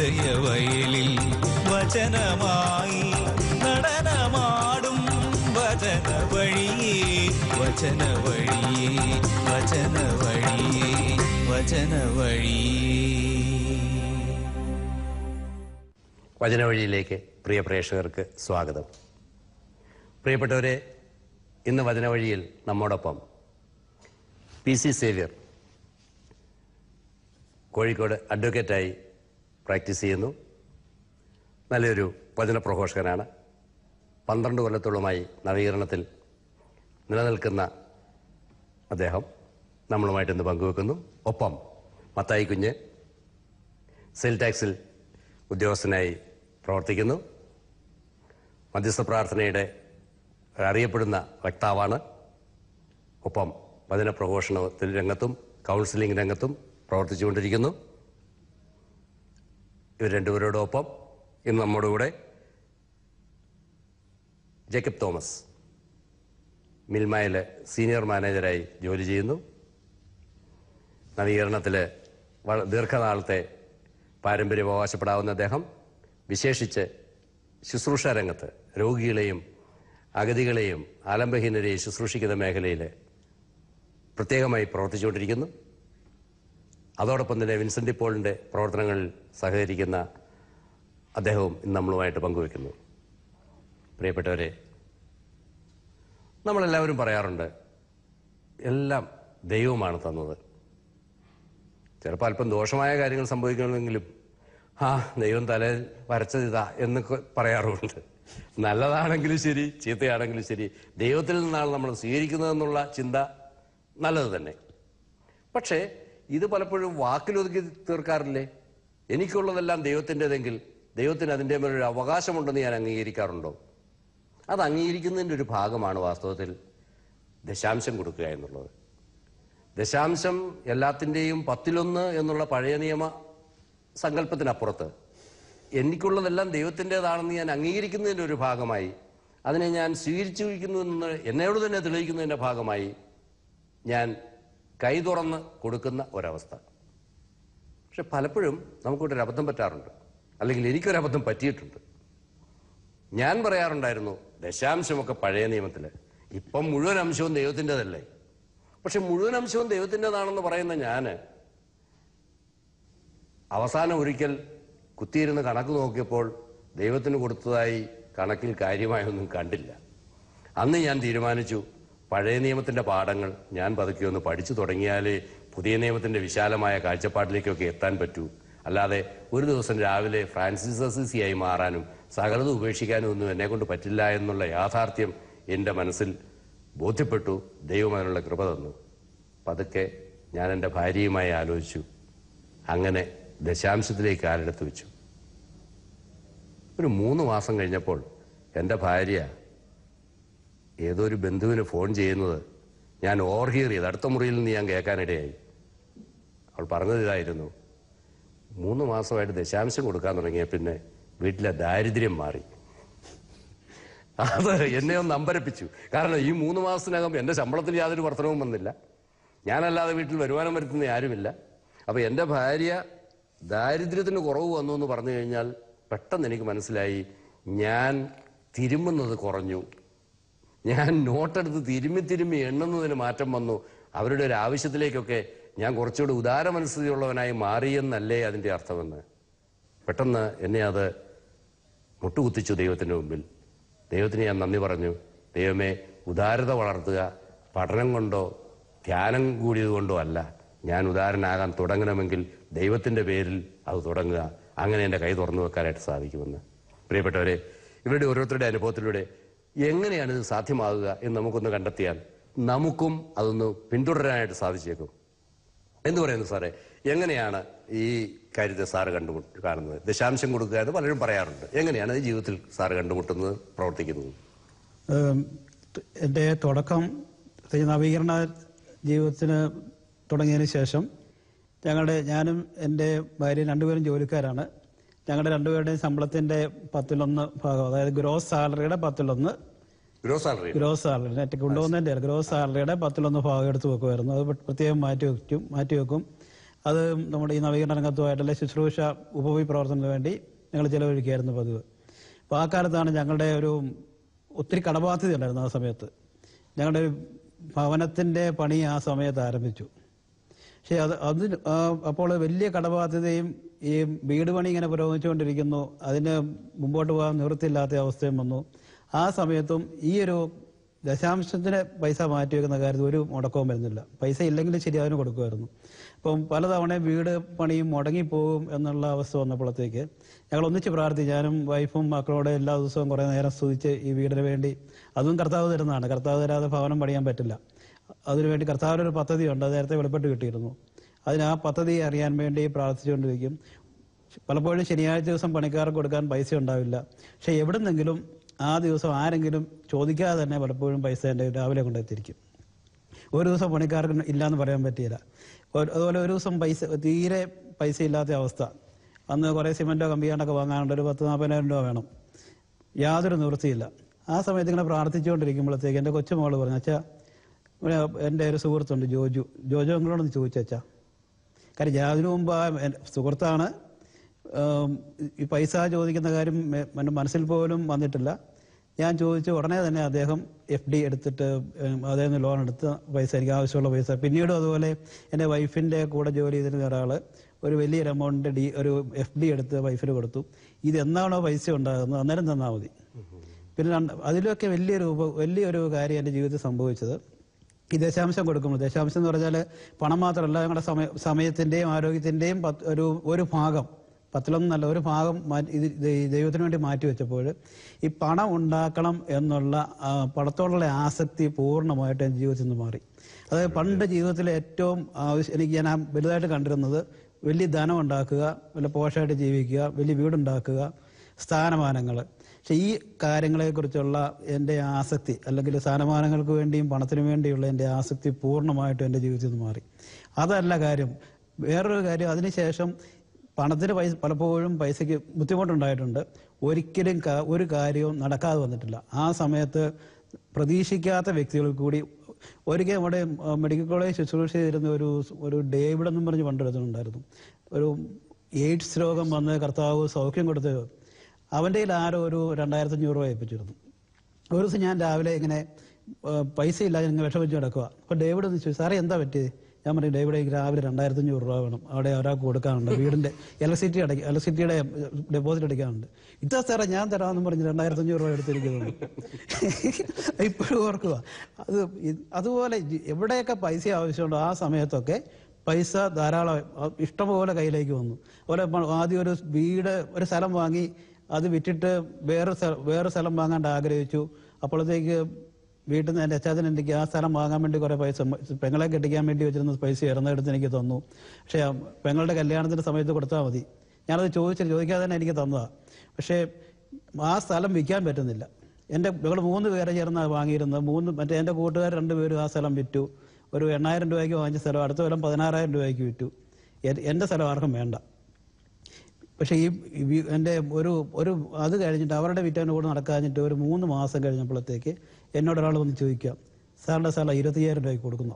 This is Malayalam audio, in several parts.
ഹൃദയവയലിൽ വചനമായി നടനമാടും വചന വഴിയേ വചന വഴിയേ വചന വഴിയേ വചന വഴിയേ വചനവഴിയിലേക്ക് പ്രിയ പ്രേക്ഷകർക്ക് സ്വാഗതം പ്രിയപ്പെട്ടവരെ ഇന്ന് വചനവഴിയിൽ നമ്മോടൊപ്പം പി സി സേവ്യർ കോഴിക്കോട് അഡ്വക്കേറ്റായി പ്രാക്ടീസ് ചെയ്യുന്നു നല്ലൊരു വചന പ്രഘോഷകനാണ് പന്ത്രണ്ട് കൊല്ലത്തോളമായി നവീകരണത്തിൽ നിലനിൽക്കുന്ന അദ്ദേഹം നമ്മളുമായിട്ട് ഇന്ന് പങ്കുവെക്കുന്നു ഒപ്പം മത്തായി കുഞ്ഞ് സെയിൽ ടാക്സിൽ ഉദ്യോഗസ്ഥനായി പ്രവർത്തിക്കുന്നു മധ്യസ്ഥ പ്രാർത്ഥനയുടെ അറിയപ്പെടുന്ന വക്താവാണ് ഒപ്പം വചന പ്രഘോഷണത്തിൽ രംഗത്തും കൗൺസിലിംഗ് രംഗത്തും പ്രവർത്തിച്ചുകൊണ്ടിരിക്കുന്നു ഇവർ രണ്ടുപേരോടൊപ്പം ഇന്ന് നമ്മുടെ കൂടെ ജേക്കബ് തോമസ് മിൽമയിലെ സീനിയർ മാനേജരായി ജോലി ചെയ്യുന്നു നവീകരണത്തിൽ വള- ദീർഘനാളത്തെ പാരമ്പര്യം അവകാശപ്പെടാവുന്ന അദ്ദേഹം വിശേഷിച്ച് ശുശ്രൂഷ രംഗത്ത് രോഗികളെയും അഗതികളെയും ആലംബഹീനരെയും ശുശ്രൂഷിക്കുന്ന മേഖലയിൽ പ്രത്യേകമായി പ്രവർത്തിച്ചുകൊണ്ടിരിക്കുന്നു അതോടൊപ്പം തന്നെ വിൻസെന്റ് പോളിന്റെ പ്രവർത്തനങ്ങളിൽ സഹകരിക്കുന്ന അദ്ദേഹവും ഇന്ന് നമ്മളുമായിട്ട് പങ്കുവെക്കുന്നു പ്രിയപ്പെട്ടവരെ നമ്മളെല്ലാവരും പറയാറുണ്ട് എല്ലാം ദൈവമാണ് തന്നത് ചിലപ്പോൾ അല്പം ദോഷമായ കാര്യങ്ങൾ സംഭവിക്കണമെങ്കിലും ആ ദൈവം തല വരച്ചത് ഇതാ എന്നൊക്കെ പറയാറുമുണ്ട് നല്ലതാണെങ്കിലും ശരി ചീത്തയാണെങ്കിലും ശരി ദൈവത്തിൽ നിന്നാണ് നമ്മൾ സ്വീകരിക്കുന്നതെന്നുള്ള ചിന്ത നല്ലത് തന്നെ പക്ഷേ ഇത് പലപ്പോഴും വാക്കിലൊതുക്കി തീർക്കാറില്ലേ എനിക്കുള്ളതെല്ലാം ദൈവത്തിൻ്റെതെങ്കിൽ ദൈവത്തിന് അതിൻ്റെ മേലൊരു അവകാശമുണ്ടെന്ന് ഞാൻ അംഗീകരിക്കാറുണ്ടോ അത് അംഗീകരിക്കുന്നതിൻ്റെ ഒരു ഭാഗമാണ് വാസ്തവത്തിൽ ദശാംശം കൊടുക്കുക എന്നുള്ളത് ദശാംശം എല്ലാത്തിൻ്റെയും പത്തിലൊന്ന് എന്നുള്ള പഴയ നിയമ സങ്കല്പത്തിനപ്പുറത്ത് എനിക്കുള്ളതെല്ലാം ദൈവത്തിൻ്റെതാണെന്ന് ഞാൻ അംഗീകരിക്കുന്നതിൻ്റെ ഒരു ഭാഗമായി അതിനെ ഞാൻ സ്വീകരിച്ചു എന്ന് എന്നോട് തന്നെ തെളിയിക്കുന്നതിൻ്റെ ഭാഗമായി ഞാൻ കൈ തുറന്ന് കൊടുക്കുന്ന ഒരവസ്ഥ പക്ഷെ പലപ്പോഴും നമുക്കൊരു അബദ്ധം പറ്റാറുണ്ട് അല്ലെങ്കിൽ എനിക്കൊരബദ്ധം പറ്റിയിട്ടുണ്ട് ഞാൻ പറയാറുണ്ടായിരുന്നു ദശാംശമൊക്കെ പഴയ നിയമത്തിൽ ഇപ്പം മുഴുവൻ അംശവും ദൈവത്തിൻ്റെതല്ലേ പക്ഷെ മുഴുവൻ അംശവും ദൈവത്തിൻ്റെതാണെന്ന് പറയുന്ന ഞാന് അവസാനം ഒരിക്കൽ കുത്തിയിരുന്ന് കണക്ക് നോക്കിയപ്പോൾ ദൈവത്തിന് കൊടുത്തതായി കണക്കിൽ കാര്യമായൊന്നും കണ്ടില്ല അന്ന് ഞാൻ തീരുമാനിച്ചു പഴയ നിയമത്തിന്റെ പാഠങ്ങൾ ഞാൻ പതുക്കെ ഒന്ന് പഠിച്ചു തുടങ്ങിയാലേ പുതിയ നിയമത്തിന്റെ വിശാലമായ കാഴ്ചപ്പാടിലേക്കൊക്കെ എത്താൻ പറ്റൂ അല്ലാതെ ഒരു ദിവസം രാവിലെ ഫ്രാൻസിസ് അസിസിയായി മാറാനും സകലത് ഉപേക്ഷിക്കാനും ഒന്നും എന്നെ കൊണ്ട് പറ്റില്ല എന്നുള്ള യാഥാർത്ഥ്യം എൻ്റെ മനസ്സിൽ ബോധ്യപ്പെട്ടു ദൈവം അതിനുള്ള കൃപ തന്നു പതുക്കെ ഞാൻ എൻ്റെ ഭാര്യയുമായി ആലോചിച്ചു അങ്ങനെ ദശാംശത്തിലേക്ക് കാലെടുത്ത് വെച്ചു ഒരു മൂന്ന് മാസം കഴിഞ്ഞപ്പോൾ എൻ്റെ ഭാര്യ ഏതോ ഒരു ബന്ധുവിന് ഫോൺ ചെയ്യുന്നത് ഞാൻ ഓവർഹിയർ ചെയ്ത് അടുത്ത മുറിയിൽ നിന്ന് ഞാൻ കേൾക്കാനിടയായി അവൾ പറഞ്ഞത് ഇതായിരുന്നു മൂന്ന് മാസമായിട്ട് ദശാംശം കൊടുക്കാൻ തുടങ്ങിയ പിന്നെ വീട്ടിലെ ദാരിദ്ര്യം മാറി അത് എന്നെ ഒന്ന് അമ്പരപ്പിച്ചു കാരണം ഈ മൂന്ന് മാസത്തിനകം എൻ്റെ ശമ്പളത്തിൽ യാതൊരു വർധനവും വന്നില്ല ഞാനല്ലാതെ വീട്ടിൽ വരുമാനം വരുത്തുന്ന ആരുമില്ല അപ്പൊ എൻ്റെ ഭാര്യ ദാരിദ്ര്യത്തിന് കുറവ് വന്നു എന്ന് പറഞ്ഞു കഴിഞ്ഞാൽ പെട്ടെന്ന് എനിക്ക് മനസ്സിലായി ഞാൻ തിരുമുന്നത് കുറഞ്ഞു ഞാൻ നോട്ടെടുത്ത് തിരുമ്മി തിരുമ്മി എണ്ണുന്നതിന് മാറ്റം വന്നു അവരുടെ ഒരു ആവശ്യത്തിലേക്കൊക്കെ ഞാൻ കുറച്ചുകൂടി ഉദാര മനസ്ഥിതിയുള്ളവനായി മാറിയെന്നല്ലേ അതിന്റെ അർത്ഥമെന്ന് പെട്ടെന്ന് എന്നെ അത് മുട്ടുകുത്തിച്ചു ദൈവത്തിന്റെ മുമ്പിൽ ദൈവത്തിന് ഞാൻ നന്ദി പറഞ്ഞു ദൈവമേ ഉദാരത വളർത്തുക പഠനം കൊണ്ടോ ധ്യാനം കൂടിയത് കൊണ്ടോ അല്ല ഞാൻ ഉദാരനാകാൻ തുടങ്ങണമെങ്കിൽ ദൈവത്തിന്റെ പേരിൽ അത് തുടങ്ങുക അങ്ങനെ എൻ്റെ കൈ തുറന്നു വെക്കാനായിട്ട് സാധിക്കുമെന്ന് പ്രിയപ്പെട്ടവരെ ഇവരുടെ ഓരോരുത്തരുടെ അനുഭവത്തിലൂടെ എങ്ങനെയാണ് ഇത് സാധ്യമാകുക എന്ന് നമുക്കൊന്ന് കണ്ടെത്തിയാൽ നമുക്കും അതൊന്ന് പിന്തുടരാനായിട്ട് സാധിച്ചേക്കും എന്ത് പറയുന്നു സാറേ എങ്ങനെയാണ് ഈ കാര്യത്തെ സാറ് കണ്ടുമുട്ട കാണുന്നത് ദശാംശം കൊടുക്കുക എന്ന് പലരും പറയാറുണ്ട് എങ്ങനെയാണ് ഈ ജീവിതത്തിൽ സാറ് കണ്ടുമുട്ടുന്നത് പ്രവർത്തിക്കുന്നത് ഏം, ത- എൻ്റെ തുടക്കം ഈ നവീകരണ ജീവിതത്തിന് തുടങ്ങിയതിന് ശേഷം ഞങ്ങളുടെ ഞാനും എൻ്റെ ഭാര്യയും രണ്ടുപേരും ജോലിക്കാരാണ് ഞങ്ങളുടെ രണ്ടുപേരുടെയും ശമ്പളത്തിന്റെ പത്തിലൊന്ന് ഭാഗം അതായത് ഗ്രോസ് സാലറിയുടെ പത്തിലൊന്ന് gross salary gross salary net കൊണ്ടുപോകുന്നതിന്റെ ഗ്രോസ് സാലറിയുടെ പത്തിലൊന്ന് ഭാഗം എടുത്ത് വെക്കുമായിരുന്നു അത് പ്രത്യേകം മാറ്റി വെക്കും മാറ്റി വെക്കും അത് നമ്മുടെ ഈ നവീകരണ രംഗത്തുമായിട്ടുള്ള ശുശ്രൂഷ ഉപവി പ്രവർത്തനത്തിന് വേണ്ടി ഞങ്ങൾ ചിലവഴിക്കുകയായിരുന്നു പതിവ് അപ്പോൾ ആ കാലത്താണ് ഞങ്ങളുടെ ഒരു ഒത്തിരി കടബാധ്യത ഉണ്ടായിരുന്നു ആ സമയത്ത് ഞങ്ങളുടെ ഒരു ഭവനത്തിൻ്റെ പണി ആ സമയത്ത് ആരംഭിച്ചു പക്ഷേ അത് അതിന് ആ, അപ്പോൾ വലിയ കടബാധ്യതയും ഈ വീട് പണി ഇങ്ങനെ പുരോഗമിച്ചുകൊണ്ടിരിക്കുന്നു അതിന് മുമ്പോട്ട് പോകാൻ നിവൃത്തിയില്ലാത്ത അവസ്ഥയും വന്നു ആ സമയത്തും ഈ ഒരു ദശാംശത്തിന് പൈസ മാറ്റി വെക്കുന്ന കാര്യത്തിൽ ഒരു മുടക്കവും വരുന്നില്ല പൈസ ഇല്ലെങ്കിലും ശരി അതിന് കൊടുക്കുമായിരുന്നു അപ്പം പലതവണ വീട് പണിയും മുടങ്ങിപ്പോകും എന്നുള്ള അവസ്ഥ വന്നപ്പോഴത്തേക്ക് ഞങ്ങൾ ഒന്നിച്ച് പ്രാർത്ഥിച്ചു ഞാനും വൈഫും മക്കളോടെ എല്ലാ ദിവസവും കുറേ നേരം സ്തുതിച്ച് ഈ വീടിന് വേണ്ടി അതും കർത്താവ് തരുന്നതാണ് കർത്താവ് തരാതെ ഭവനം പണിയാൻ പറ്റില്ല അതിനുവേണ്ടി കർത്താവിൻ്റെ ഒരു പദ്ധതിയുണ്ട് അത് നേരത്തെ വെളിപ്പെട്ട് കിട്ടിയിരുന്നു അതിന് ആ പദ്ധതി അറിയാൻ വേണ്ടി പ്രാർത്ഥിച്ചുകൊണ്ടിരിക്കും പലപ്പോഴും ശനിയാഴ്ച ദിവസം പണിക്കാർക്ക് കൊടുക്കാൻ പൈസ ഉണ്ടാവില്ല പക്ഷെ എവിടുന്നെങ്കിലും ആ ദിവസം ആരെങ്കിലും ചോദിക്കാതെ തന്നെ പലപ്പോഴും പൈസ എൻ്റെ രാവിലെ കൊണ്ടെത്തിരിക്കും ഒരു ദിവസം പണിക്കാർക്ക് ഇല്ലാന്ന് പറയാൻ പറ്റിയില്ല ഒരു- അതുപോലെ ഒരു ദിവസം പൈസ തീരെ പൈസ ഇല്ലാത്ത അവസ്ഥ അന്ന് കുറേ സിമെന്റോ കമ്പിയാണ്ടൊക്കെ വാങ്ങാനുണ്ട് ഒരു പത്ത് നാൽപ്പതിനായിരം രൂപ വേണം യാതൊരു നിവൃത്തിയില്ല ആ സമയത്ത് ഇങ്ങനെ പ്രാർത്ഥിച്ചുകൊണ്ടിരിക്കുമ്പോഴത്തേക്ക് എൻ്റെ കൊച്ചുമോള് പറഞ്ഞു അച്ഛാ ഇവിടെ എൻ്റെ ഒരു സുഹൃത്തുണ്ട് ജോജു ജോജു നിങ്ങളോടൊന്ന് ചോദിച്ചച്ചാ കാര്യം ഞാൻ അതിനു മുമ്പ് ആ എൻ- സുഹൃത്താണ് ഉം, ഈ പൈസ ചോദിക്കുന്ന കാര്യം മെ- എൻ്റെ മനസ്സിൽ പോലും വന്നിട്ടില്ല ഞാൻ ചോദിച്ചു ഉടനെ തന്നെ അദ്ദേഹം എഫ് ഡി എടുത്തിട്ട് ഉം, അദ്ദേഹം ലോൺ എടുത്ത് പൈസ എനിക്ക് ആവശ്യമുള്ള പൈസ പിന്നീടും അതുപോലെ എൻ്റെ വൈഫിൻ്റെ കൂടെ ജോലി ചെയ്തിരുന്ന ഒരാൾ ഒരു വലിയൊരു എമൗണ്ട് ഡി ഒരു എഫ് ഡി എടുത്ത് വൈഫിന് കൊടുത്തു ഇത് എന്നാണോ പൈസ ഉണ്ടാകുന്നത് അന്നേരം തന്നാൽ മതി പിന്നെ രണ്ട് അതിലൊക്കെ വലിയൊരു ഉപ- വലിയൊരു കാര്യം എൻ്റെ ജീവിതത്തിൽ സംഭവിച്ചത് ഈ ദശാംശം കൊടുക്കുമ്പോൾ ദശാംശം എന്ന് പറഞ്ഞാൽ പണം മാത്രമല്ല ഞങ്ങളുടെ സമയ സമയത്തിൻ്റെയും ആരോഗ്യത്തിൻ്റെയും പത്ത് ഒരു ഒരു ഭാഗം പത്തിലൊന്നല്ല ഒരു ഭാഗം മാറ്റി ഇത് ഇത് ഈ ദൈവത്തിന് വേണ്ടി മാറ്റി വെച്ചപ്പോൾ ഈ പണം ഉണ്ടാക്കണം എന്നുള്ള ആ, പണത്തോടുള്ള ആസക്തി പൂർണ്ണമായിട്ട് എൻ്റെ ജീവിതത്തിൽ നിന്ന് മാറി അതായത് പണ്ട് ജീവിതത്തിലെ ഏറ്റവും ആവശ്യം എനിക്ക് ഞാൻ ആ വലുതായിട്ട് കണ്ടിരുന്നത് വലിയ ധനം ഉണ്ടാക്കുക വല്ല പോഷമായിട്ട് ജീവിക്കുക വലിയ വീടുണ്ടാക്കുക സ്ഥാനമാനങ്ങൾ പക്ഷെ ഈ കാര്യങ്ങളെക്കുറിച്ചുള്ള എൻ്റെ ആസക്തി അല്ലെങ്കിൽ സ്ഥാനമാനങ്ങൾക്ക് വേണ്ടിയും പണത്തിനു വേണ്ടിയുള്ള എൻ്റെ ആസക്തി പൂർണ്ണമായിട്ടും എൻ്റെ ജീവിതത്തിൽ നിന്ന് മാറി അതല്ല കാര്യം വേറൊരു കാര്യം അതിനുശേഷം പണത്തിന് പൈസ പലപ്പോഴും പൈസയ്ക്ക് ബുദ്ധിമുട്ടുണ്ടായിട്ടുണ്ട് ഒരിക്കലും ക- ഒരു കാര്യവും നടക്കാതെ വന്നിട്ടില്ല ആ സമയത്ത് പ്രതീക്ഷിക്കാത്ത വ്യക്തികൾ കൂടി ഒരിക്കൽ നമ്മുടെ ആ, മെഡിക്കൽ കോളേജ് ശുശ്രൂഷ ചെയ്തിരുന്ന ഒരു ഒരു ഡേവിഡ് എന്നും പറഞ്ഞ് പണ്ടൊരുത്തുണ്ടായിരുന്നു ഒരു എയ്ഡ്സ് രോഗം വന്ന് കർത്താവ് സൗഖ്യം കൊടുത്ത് അവൻ്റെ കയ്യിൽ ആരോ ഒരു രണ്ടായിരത്തി അഞ്ഞൂറ് രൂപ ഏൽപ്പിച്ചിരുന്നു ഒരു ദിവസം ഞാൻ രാവിലെ ഇങ്ങനെ ആ, പൈസ ഇല്ലാതെ ഇങ്ങനെ വിഷമിച്ച് കിടക്കുക അപ്പോൾ ഡേവിഡ് ഒന്ന് ചോദിച്ചു സാറേ എന്താ പറ്റിയത് ഞാൻ പറഞ്ഞു ഡേവിഡ് എനിക്ക് രാവിലെ രണ്ടായിരത്തി അഞ്ഞൂറ് രൂപ വേണം അവിടെ ഒരാൾക്ക് കൊടുക്കാനുണ്ട് വീടിന്റെ ഇലക്ട്രിസിറ്റി അടയ്ക്ക ഇലക്ട്രിസിറ്റിയുടെ ഡെപ്പോസിറ്റ് അടയ്ക്കാനുണ്ട് ഇതാ സാറേ ഞാൻ തരാമെന്ന് പറഞ്ഞ് രണ്ടായിരത്തി അഞ്ഞൂറ് രൂപ എടുത്തിരിക്കുന്നു ഇപ്പോഴും ഓർക്കുക അത് ഇ- അതുപോലെ ജി- എവിടെയൊക്കെ പൈസ ആവശ്യമുണ്ടോ ആ സമയത്തൊക്കെ പൈസ ധാരാളം അ- ഇഷ്ടംപോലെ കയ്യിലേക്ക് വന്നു അതുപോലെ മ- ആദ്യം ഒരു വീട് ഒരു സ്ഥലം വാങ്ങി അത് വിറ്റിട്ട് വേറെ സ്ഥ- വേറെ സ്ഥലം വാങ്ങാണ്ട് ആഗ്രഹിച്ചു അപ്പോഴത്തേക്ക് വീട്ടിൽ നിന്ന് എൻ്റെ അച്ചാച്ചൻ എനിക്ക് ആ സ്ഥലം വാങ്ങാൻ വേണ്ടി കുറേ പൈസ മ- പെങ്ങളെ കെട്ടിക്കാൻ വേണ്ടി വെച്ചിരുന്ന പൈസ ഇറന്നെടുത്ത് എനിക്ക് തന്നു പക്ഷേ ആ പെങ്ങളുടെ കല്യാണത്തിന്റെ സമയത്ത് കൊടുത്താൽ മതി ഞാനത് ചോദിച്ചിട്ട് ചോദിക്കാതെ തന്നെ എനിക്ക് തന്നതാണ് പക്ഷേ ആ സ്ഥലം വിൽക്കാൻ പറ്റുന്നില്ല എൻ്റെ ഞങ്ങൾ മൂന്ന് പേരെ ചേർന്ന് വാങ്ങിയിരുന്നത് മൂന്ന് മറ്റേ എൻ്റെ കൂട്ടുകാർ രണ്ടുപേരും ആ സ്ഥലം വിറ്റു ഒരു എണ്ണായിരം രൂപയ്ക്ക് വാങ്ങിച്ച സ്ഥലം അടുത്ത കൊല്ലം പതിനാറായിരം രൂപയ്ക്ക് വിറ്റു എ- എൻ്റെ സ്ഥലം ആർക്കും വേണ്ട പക്ഷേ ഈ ഈ വി- എൻ്റെ ഒരു ഒരു അത് കഴിഞ്ഞിട്ട് അവരുടെ വിറ്റവൻ്റെ കൂടെ നടക്കാഞ്ഞിട്ട് ഒരു മൂന്ന് മാസം കഴിഞ്ഞപ്പോഴത്തേക്ക് എന്നോട് ഒരാൾ വന്ന് ചോദിക്കാം സാറിൻ്റെ സ്ഥലം ഇരുപത്തിയ്യായിരം രൂപയ്ക്ക് കൊടുക്കുന്നു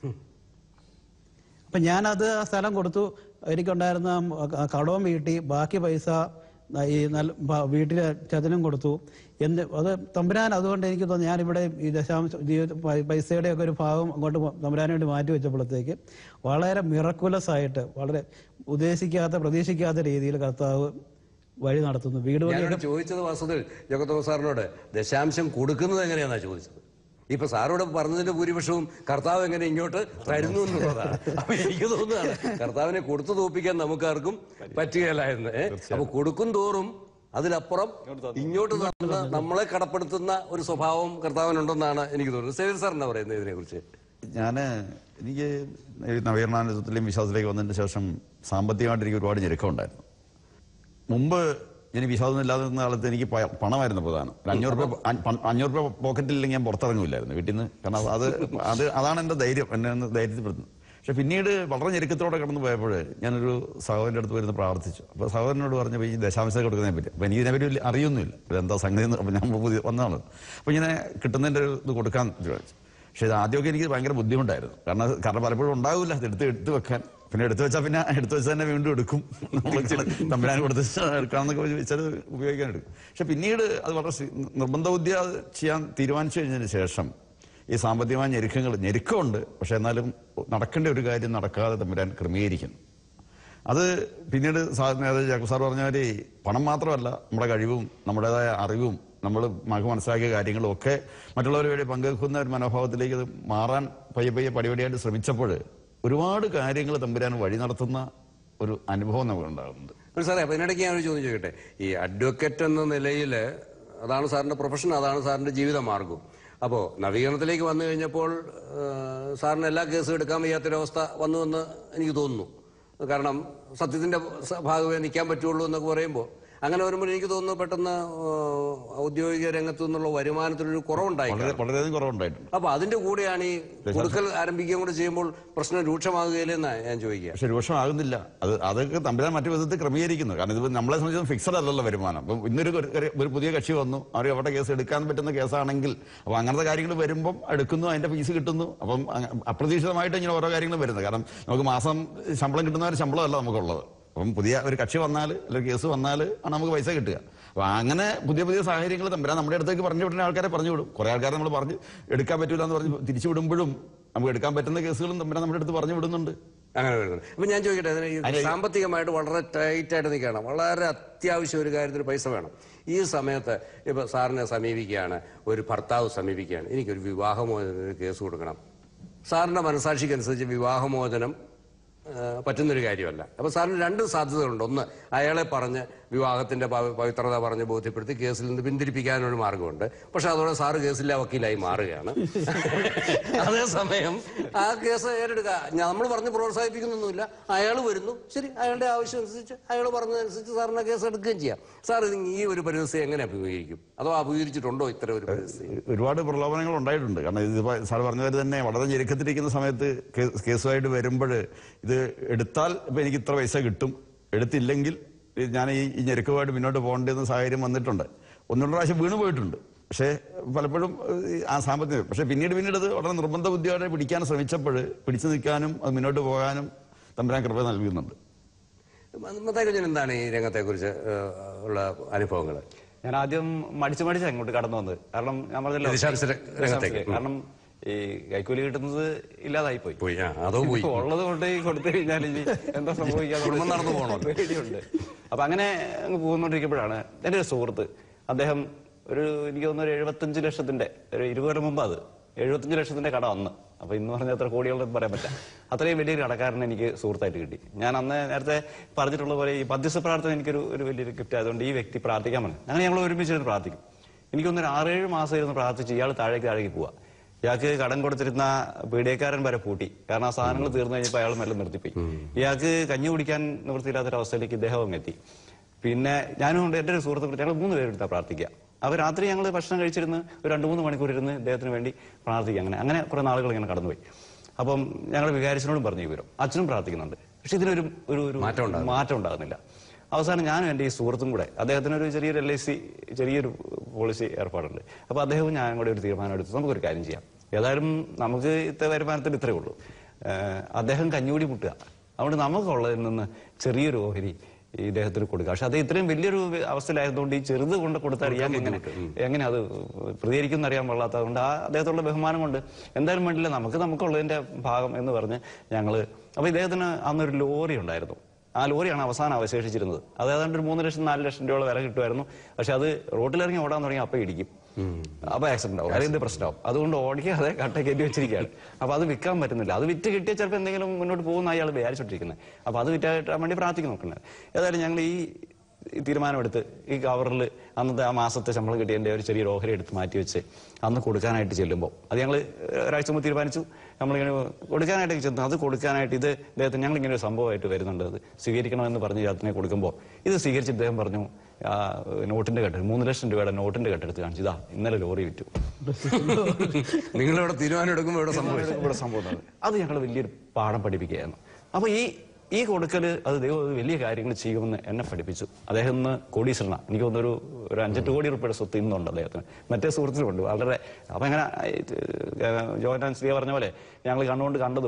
അപ്പം ഞാനത് ആ സ്ഥലം കൊടുത്തു എനിക്കുണ്ടായിരുന്ന ആ കടവും വീട്ടി ബാക്കി പൈസ ഈ നല്ല ഭ- വീട്ടിലെ ചതനും കൊടുത്തു എന്ത് അത് തമ്പുരാൻ അതുകൊണ്ട് എനിക്ക് തോന്നുന്നു ഞാനിവിടെ ഈ ദശാംശ ജീവിത പൈ- പൈസയുടെ ഒക്കെ ഒരു ഭാഗം അങ്ങോട്ട് തമ്പുരാന് വേണ്ടി മാറ്റി വെച്ചപ്പോഴത്തേക്ക് വളരെ മിറക്കുലസ് ആയിട്ട് വളരെ ഉദ്ദേശിക്കാത്ത പ്രതീക്ഷിക്കാത്ത രീതിയിൽ കർത്താവ് വഴി നടത്തുന്നു വീട് വഴി ഞാനോട് ചോദിച്ചത് വാസുദേവ് ജഗത്തോമ സാറിനോട് ദശാംശം കൊടുക്കുന്നത് എങ്ങനെയാന്നാ ചോദിച്ചത് ഇപ്പൊ സാറോട് പറഞ്ഞതിന്റെ ഭൂരിപക്ഷവും കർത്താവ് എങ്ങനെ ഇങ്ങോട്ട് തരുന്നു എന്നുള്ളതാണ് അപ്പൊ എനിക്ക് തോന്നുന്നതാണ് കർത്താവിനെ കൊടുത്തു തോപ്പിക്കാൻ നമുക്കാർക്കും പറ്റുകയല്ല എന്ന് ഏ? അപ്പൊ കൊടുക്കും തോറും അതിലപ്പുറം ഇങ്ങോട്ട് തന്ന് നമ്മളെ കടപ്പെടുത്തുന്ന ഒരു സ്വഭാവം കർത്താവിനുണ്ടെന്നാണ് എനിക്ക് തോന്നുന്നത് സേവൻ സാർ എന്നാ പറയുന്നത് ഇതിനെ കുറിച്ച് ഞാൻ എനിക്ക് ഈ നവീകരണത്തിലെയും വിശ്വാസത്തിലേക്ക് വന്നതിന് ശേഷം സാമ്പത്തികമായിട്ട് എനിക്ക് ഒരുപാട് ഞെരുക്കമുണ്ടായിരുന്നു മുമ്പ് ഞാൻ വിശ്വാസം ഇല്ലാതെ നിന്ന കാലത്ത് എനിക്ക് പ- പണമായിരുന്നു പ്രധാനം ഒരു അഞ്ഞൂറ് രൂപ അ- പ- അഞ്ഞൂറ് രൂപ പോക്കറ്റിലില്ലെങ്കിൽ ഞാൻ പുറത്തിറങ്ങില്ലായിരുന്നു വീട്ടിൽ നിന്ന് കാരണം അത് അത് അതാണ് എൻ്റെ ധൈര്യം എന്നെ ഒന്ന് ധൈര്യത്തിൽപ്പെടുത്തുന്നത് പക്ഷെ പിന്നീട് വളരെ ഞെരുക്കത്തോടെ കടന്നു പോയപ്പോൾ ഞാനൊരു സഹോദരൻ്റെ അടുത്ത് വരുന്ന പ്രാർത്ഥിച്ചു അപ്പോൾ സഹോദരനോട് പറഞ്ഞപ്പോൾ ഈ ദശാംശം കൊടുക്കുന്നതിനെ പറ്റി അപ്പോൾ എനിക്ക് ഇതിനെപ്പറ്റി വലിയ അറിയൊന്നുമില്ല ഇതെന്താ സംഗതി എന്ന് അപ്പോൾ ഞാൻ പുതിയ വന്നതാണ് അപ്പോൾ ഇങ്ങനെ കിട്ടുന്നതിൻ്റെ ഒരു ഇത് കൊടുക്കാൻ വിചാരിച്ചു പക്ഷേ ഇത് ആദ്യമൊക്കെ എനിക്ക് ഭയങ്കര ബുദ്ധിമുട്ടായിരുന്നു കാരണം കാരണം പലപ്പോഴും ഉണ്ടാവില്ല ഇത് എടുത്ത് എടുത്ത് വെക്കാൻ പിന്നെ എടുത്തു വെച്ചാൽ പിന്നെ എടുത്തു വെച്ചാൽ തന്നെ വീണ്ടും എടുക്കും നമ്മൾ ഇച്ചിരി തമ്പുരാൻ കൊടുത്ത് എടുക്കാമെന്നൊക്കെ വെച്ചാൽ ഉപയോഗിക്കാൻ എടുക്കും പക്ഷെ പിന്നീട് അത് വളരെ സി- നിർബന്ധ ബുദ്ധിയ ചെയ്യാൻ തീരുമാനിച്ചു കഴിഞ്ഞതിന് ശേഷം ഈ സാമ്പത്തികമായ ഞെരുക്കങ്ങൾ ഞെരുക്കമുണ്ട് പക്ഷെ എന്നാലും നടക്കേണ്ട ഒരു കാര്യം നടക്കാതെ തമ്പുരാൻ ക്രമീകരിക്കുന്നു അത് പിന്നീട് സാ- നേരത്തെ ജാക്കബ് സാർ പറഞ്ഞ മാതിരി പണം മാത്രമല്ല നമ്മുടെ കഴിവും നമ്മുടേതായ അറിവും നമ്മൾ നമുക്ക് മനസ്സിലാക്കിയ കാര്യങ്ങളും ഒക്കെ മറ്റുള്ളവരെ വേണ്ടി പങ്കുവെക്കുന്ന ഒരു മനോഭാവത്തിലേക്ക് അത് മാറാൻ പയ്യെ പയ്യെ പടിപടിയായിട്ട് ശ്രമിച്ചപ്പോൾ ഒരുപാട് കാര്യങ്ങൾ തമ്പുരാൻ വഴി നടത്തുന്ന ഒരു അനുഭവം നമുക്ക് ഉണ്ടാകുന്നുണ്ട് ഒരു സാറേ അപ്പൊ ഇതിനിടയ്ക്ക് ഞാൻ ഒരു ചോദ്യം ചോദിക്കട്ടെ ഈ അഡ്വക്കേറ്റ് എന്ന നിലയിൽ അതാണ് സാറിന്റെ പ്രൊഫഷൻ അതാണ് സാറിന്റെ ജീവിത മാർഗം അപ്പോൾ നവീകരണത്തിലേക്ക് വന്നു കഴിഞ്ഞപ്പോൾ ആ, സാറിന് എല്ലാ കേസും എടുക്കാൻ വയ്യാത്തൊരവസ്ഥ വന്നു എന്ന് എനിക്ക് തോന്നുന്നു കാരണം സത്യത്തിന്റെ സ- ഭാഗമേ നിൽക്കാൻ പറ്റുള്ളൂ എന്നൊക്കെ പറയുമ്പോൾ അങ്ങനെ വരുമ്പോൾ എനിക്ക് തോന്നുന്നു പെട്ടെന്ന് ആ, ഔദ്യോഗിക രംഗത്തു നിന്നുള്ള വരുമാനത്തിനൊരു കുറവുണ്ടായി വളരെ വളരെയധികം കുറവുണ്ടായിട്ടുണ്ട് അപ്പൊ അതിന്റെ കൂടെയാണ് ഈ കൊടുക്കൽ ആരംഭിക്കുകയും കൂടെ ചെയ്യുമ്പോൾ പ്രശ്നം രൂക്ഷമാകുകയില്ലെന്നാ ഞാൻ ചോദിക്കുക പക്ഷെ രൂക്ഷമാകുന്നില്ല അത് അതൊക്കെ തമ്പുരാൻ മറ്റു വിധത്തിൽ ക്രമീകരിക്കുന്നു കാരണം ഇത് നമ്മളെ സംബന്ധിച്ച് ഫിക്സഡ് അല്ലല്ലോ വരുമാനം അപ്പം ഇന്നൊരു ഒരു- ഒരു- ഒരു പുതിയ കക്ഷി വന്നു അവർ അവിടെ കേസ് എടുക്കാൻ പറ്റുന്ന കേസാണെങ്കിൽ അപ്പൊ അങ്ങനത്തെ കാര്യങ്ങൾ വരുമ്പം എടുക്കുന്നു അതിന്റെ ഫീസ് കിട്ടുന്നു അപ്പം അങ്ങ- അപ്രതീക്ഷിതമായിട്ട് ഇങ്ങനെ ഓരോ കാര്യങ്ങളും വരുന്നത് കാരണം നമുക്ക് മാസം ശമ്പളം കിട്ടുന്ന ഒരു ശമ്പളമല്ല നമുക്കുള്ളത് അപ്പം പുതിയ ഒരു കക്ഷി വന്നാൽ അല്ലെങ്കിൽ കേസ് വന്നാൽ ആണ് നമുക്ക് പൈസ കിട്ടുക അപ്പൊ അങ്ങനെ പുതിയ പുതിയ സാഹചര്യങ്ങൾ തമ്പുരാൻ നമ്മുടെ അടുത്തേക്ക് പറഞ്ഞു വിടുന്ന ആൾക്കാരെ പറഞ്ഞു വിടും കുറെ ആൾക്കാരെ നമ്മൾ പറഞ്ഞ് എടുക്കാൻ പറ്റൂല എന്ന് പറഞ്ഞ് തിരിച്ചു വിടുമ്പോഴും നമുക്ക് എടുക്കാൻ പറ്റുന്ന കേസുകളും തമ്പുരാൻ നമ്മുടെ അടുത്ത് പറഞ്ഞു വിടുന്നുണ്ട് അങ്ങനെ വരുന്നത് അപ്പൊ ഞാൻ ചോദിക്കട്ടെ അതിന് ഈ സാമ്പത്തികമായിട്ട് വളരെ ടൈറ്റ് ആയിട്ട് നിൽക്കുകയാണ് വളരെ അത്യാവശ്യം ഒരു കാര്യത്തിന് പൈസ വേണം ഈ സമയത്ത് ഇപ്പൊ സാറിനെ സമീപിക്കുകയാണ് ഒരു ഭർത്താവ് സമീപിക്കുകയാണ് എനിക്കൊരു വിവാഹമോചനത്തിന് കേസ് കൊടുക്കണം സാറിന്റെ മനസാക്ഷിക്കനുസരിച്ച് വിവാഹമോചനം ആ, പറ്റുന്നൊരു കാര്യമല്ല അപ്പൊ സാറിന് രണ്ട് സാധ്യതകളുണ്ട് ഒന്ന് അയാളെ പറഞ്ഞ് വിവാഹത്തിന്റെ പവ- പവിത്രത പറഞ്ഞ് ബോധ്യപ്പെടുത്തി കേസിൽ നിന്ന് പിന്തിരിപ്പിക്കാനൊരു മാർഗമുണ്ട് പക്ഷെ അതോടെ സാറ് കേസിലെ വക്കീലായി മാറുകയാണ് അതേസമയം ആ കേസ് ഏറ്റെടുക്കുക നമ്മൾ പറഞ്ഞ് പ്രോത്സാഹിപ്പിക്കുന്നൊന്നുമില്ല അയാൾ വരുന്നു ശരി അയാളുടെ ആവശ്യം അനുസരിച്ച് അയാൾ പറഞ്ഞതനുസരിച്ച് സാറിന് കേസ് എടുക്കുകയും ചെയ്യാം സാർ ഇത് ഈ ഒരു പരിസ്ഥിതി എങ്ങനെ അഭിമുഖീകരിക്കും അതോ അഭിമുഖീകരിച്ചിട്ടുണ്ടോ ഇത്തരം ഒരു പരിസ്ഥിതി ഒരുപാട് പ്രലോഭനങ്ങൾ ഉണ്ടായിട്ടുണ്ട് കാരണം ഇത് സാർ പറഞ്ഞവർ തന്നെ വളരെ ഞെരുക്കത്തിരിക്കുന്ന സമയത്ത് കേ- കേസുമായിട്ട് വരുമ്പോൾ ഇത് എടുത്താൽ ഇപ്പൊ എനിക്ക് ഇത്ര പൈസ കിട്ടും എടുത്തില്ലെങ്കിൽ ഇത് ഞാൻ ഈ ഈ ഞെരുക്കമായിട്ട് മുന്നോട്ട് പോകേണ്ടുന്ന സാഹചര്യം വന്നിട്ടുണ്ട് ഒന്നു രണ്ട് പ്രാവശ്യം വീണ് പോയിട്ടുണ്ട് പക്ഷേ പലപ്പോഴും ഏഹ്, ആ സാമ്പത്തികം പക്ഷെ പിന്നീട് പിന്നീട് അത് വളരെ നിർബന്ധ ബുദ്ധിയോടെ പിടിക്കാൻ ശ്രമിച്ചപ്പോൾ പിടിച്ചു നിൽക്കാനും അത് മുന്നോട്ട് പോകാനും തമ്പുരാൻ കൃപ നൽകുന്നുണ്ട് മത്തായി എന്താണ് ഈ രംഗത്തെക്കുറിച്ച് ഏഹ്, ഉള്ള അനുഭവങ്ങൾ ഞാൻ ആദ്യം മടിച്ചു മടിച്ചാ ഇങ്ങോട്ട് കടന്നു വന്നത് കാരണം ഞാൻ പറഞ്ഞല്ലോ ദശാംശ രംഗത്തേക്ക്. ദശാംശ. കാരണം ഈ കൈക്കൂലി കിട്ടുന്നത് ഇല്ലാതായി പോയി പോയി ആ അതോ പോയി ഉള്ളത് കൊണ്ട് ഈ കൊടുത്തു കഴിഞ്ഞാൽ ഇനി എന്താ സംഭവിക്കാതെ കുടുംബം നടന്നു പോകണോ? പേടിയുണ്ട് അപ്പൊ അങ്ങനെ അങ്ങ് പോകുന്നോണ്ടിരിക്കുമ്പോഴാണ് എന്റെ ഒരു സുഹൃത്ത് അദ്ദേഹം ഒരു എനിക്ക് തോന്നുന്നു ഒരു എഴുപത്തഞ്ച് ലക്ഷത്തിന്റെ ഒരു ഇരുപത് കൊല്ലം മുമ്പ് അത് എഴുപത്തഞ്ച് ലക്ഷത്തിന്റെ കട വന്ന് അപ്പൊ ഇന്ന് പറഞ്ഞ എത്ര കോടികളെന്ന് പറയാൻ പറ്റില്ല അത്രയും വലിയൊരു കടക്കാരനെ എനിക്ക് സുഹൃത്തായിട്ട് കിട്ടി ഞാൻ അന്ന് നേരത്തെ പറഞ്ഞിട്ടുള്ള പോലെ ഈ മധ്യസ്ഥ പ്രാർത്ഥന എനിക്കൊരു ഒരു വലിയൊരു ഗിഫ്റ്റ് ആയതുകൊണ്ട് ഈ വ്യക്തി പ്രാർത്ഥിക്കാൻ പറഞ്ഞു അങ്ങനെ ഞങ്ങൾ ഒരുമിച്ചിരുന്ന് പ്രാർത്ഥിക്കും എനിക്കൊന്നൊരു ആറേഴ് മാസം ഇരുന്ന് പ്രാർത്ഥിച്ച് ഇയാൾ താഴേക്ക് താഴേക്ക് പോവാ ഇയാൾക്ക് കടം കൊടുത്തിരുന്ന പീഡിയക്കാരൻ വരെ പൂട്ടി കാരണം ആ സാധനങ്ങൾ തീർന്നു കഴിഞ്ഞപ്പോൾ അയാൾ മെല്ലെ നിർത്തിപ്പോയി ഇയാൾക്ക് കഞ്ഞി കുടിക്കാൻ നിവൃത്തിയില്ലാത്തൊരവസ്ഥയിലേക്ക് ഇദ്ദേഹം അങ്ങ് എത്തി പിന്നെ ഞാനും ഉണ്ട് എന്റെ ഒരു സുഹൃത്തുക്കൾ ഞങ്ങൾ മൂന്ന് പേരെടുത്താ പ്രാർത്ഥിക്കുക അപ്പൊ രാത്രി ഞങ്ങൾ ഭക്ഷണം കഴിച്ചിരുന്ന് ഒരു രണ്ട് മൂന്ന് മണിക്കൂർ ഇരുന്ന് ഇദ്ദേഹത്തിന് വേണ്ടി പ്രാർത്ഥിക്കുക അങ്ങനെ അങ്ങനെ കുറെ നാളുകൾ ഇങ്ങനെ കടന്നുപോയി അപ്പം ഞങ്ങൾ വികാരിച്ചനോടും പറഞ്ഞു ഈ വിവരം അച്ഛനും പ്രാർത്ഥിക്കുന്നുണ്ട് പക്ഷെ ഇതിനൊരു ഒരു ഒരു മാറ്റം ഉണ്ടാകുന്നില്ല. മാറ്റം ഉണ്ടാകുന്നില്ല അവസാനം ഞാനും എൻ്റെ ഈ സുഹൃത്തും കൂടെ അദ്ദേഹത്തിന് ഒരു ചെറിയൊരു എൽ ഐ സി ചെറിയൊരു പോളിസി ഏർപ്പാടുണ്ട് അപ്പൊ അദ്ദേഹവും ഞാനും കൂടെ ഒരു തീരുമാനം എടുത്തു നമുക്കൊരു കാര്യം ചെയ്യാം ഏതായാലും നമുക്ക് ഇത്ര വരുമാനത്തിൽ ഇത്രയേ ഉള്ളൂ ഏഹ് അദ്ദേഹം കഞ്ഞൂടി മുട്ടുക അതുകൊണ്ട് നമുക്കുള്ളതിൽ നിന്ന് ചെറിയൊരു ഓഹരി ഈ ഇദ്ദേഹത്തിന് കൊടുക്കുക പക്ഷെ അത് ഇത്രയും വലിയൊരു അവസ്ഥയിലായതുകൊണ്ട് ഈ ചെറുത് കൊണ്ട് കൊടുത്താൽ ഇയാൾക്ക് എങ്ങനെ എങ്ങനെ അത് പ്രതികരിക്കും അറിയാൻ പാടില്ലാത്തത് അതുകൊണ്ട് ആ അദ്ദേഹത്തോടുള്ള ബഹുമാനം കൊണ്ട് എന്തായാലും വേണ്ടില്ല നമുക്ക് നമുക്കുള്ളതിന്റെ ഭാഗം എന്ന് പറഞ്ഞ് ഞങ്ങള് അപ്പൊ ഇദ്ദേഹത്തിന് അന്നൊരു ലോറി ഉണ്ടായിരുന്നു ആ ലോറിയാണ് അവസാനം അവശേഷിച്ചിരുന്നത് അത് ഏതാണ്ട് ഒരു മൂന്ന് ലക്ഷം നാല് ലക്ഷം രൂപയുള്ള വില കിട്ടുമായിരുന്നു പക്ഷെ അത് റോഡിലിറങ്ങി ഓടാൻ തുടങ്ങി അപ്പൊ ഇടിക്കും അപ്പൊ ആക്സിഡന്റ് ആവും അല്ലെങ്കിൽ പ്രശ്നമാവും അതുകൊണ്ട് ഓടിക്കാതെ കട്ട കയറ്റി വെച്ചിരിക്കുകയാണ് അപ്പൊ അത് വിൽക്കാൻ പറ്റുന്നില്ല അത് വിറ്റ് കിട്ടിയാൽ ചിലപ്പോൾ എന്തെങ്കിലും മുന്നോട്ട് പോകുന്ന അയാൾ വിചാരിച്ചോണ്ടിരിക്കുന്നത് അപ്പൊ അത് വിറ്റാൻ വേണ്ടി പ്രാർത്ഥിക്കും നോക്കുന്നത് ഏതായാലും ഞങ്ങൾ ഈ ഈ തീരുമാനമെടുത്ത് ഈ കവറിൽ അന്നത്തെ ആ മാസത്തെ ശമ്പളം കിട്ടിയതിന്റെ ഒരു ചെറിയൊരു ഓഹരി എടുത്ത് മാറ്റി വെച്ച് അന്ന് കൊടുക്കാനായിട്ട് ചെല്ലുമ്പോൾ അത് ഞങ്ങൾ ഒരാഴ്ച മുമ്പ് തീരുമാനിച്ചു നമ്മളിങ്ങനെ കൊടുക്കാനായിട്ട് ചെന്നു അത് കൊടുക്കാനായിട്ട് ഇത് ഇദ്ദേഹത്തിന് ഞങ്ങൾ ഇങ്ങനെ ഒരു സംഭവമായിട്ട് വരുന്നുണ്ട് അത് സ്വീകരിക്കണമെന്ന് പറഞ്ഞ് ഇദ്ദേഹത്തിനെ കൊടുക്കുമ്പോൾ ഇത് സ്വീകരിച്ച് ഇദ്ദേഹം പറഞ്ഞു ആ നോട്ടിന്റെ കെട്ട് മൂന്ന് ലക്ഷം രൂപയുടെ നോട്ടിന്റെ കെട്ടെടുത്ത് കാണിച്ചു ഇതാ ഇന്നലെ ലോറി വിറ്റു നിങ്ങളിവിടെ തീരുമാനം എടുക്കുമ്പോൾ ഇവിടെ സംഭവിച്ചു ഇവിടെ സംഭവം നടന്നത്. അത് ഞങ്ങൾ വലിയൊരു പാഠം പഠിപ്പിക്കുകയായിരുന്നു അപ്പൊ ഈ ഈ കൊടുക്കല് അത് ദൈവം ഒരു വലിയ കാര്യങ്ങൾ ചെയ്യുമെന്ന് എന്നെ പഠിപ്പിച്ചു അദ്ദേഹം ഇന്ന് കോടീശ്വരന എനിക്ക് തോന്നുന്നു ഒരു ഒരു അഞ്ചെട്ട് കോടി റുപ്യയുടെ സ്വത്ത് ഇന്നുണ്ട് അദ്ദേഹത്തിന് മറ്റേ സുഹൃത്തിനുണ്ട് വളരെ അപ്പൊ എങ്ങനെ ജോഹനാൻ ശ്രീ പറഞ്ഞ പോലെ ഞങ്ങൾ കണ്ണുകൊണ്ട് കണ്ടതും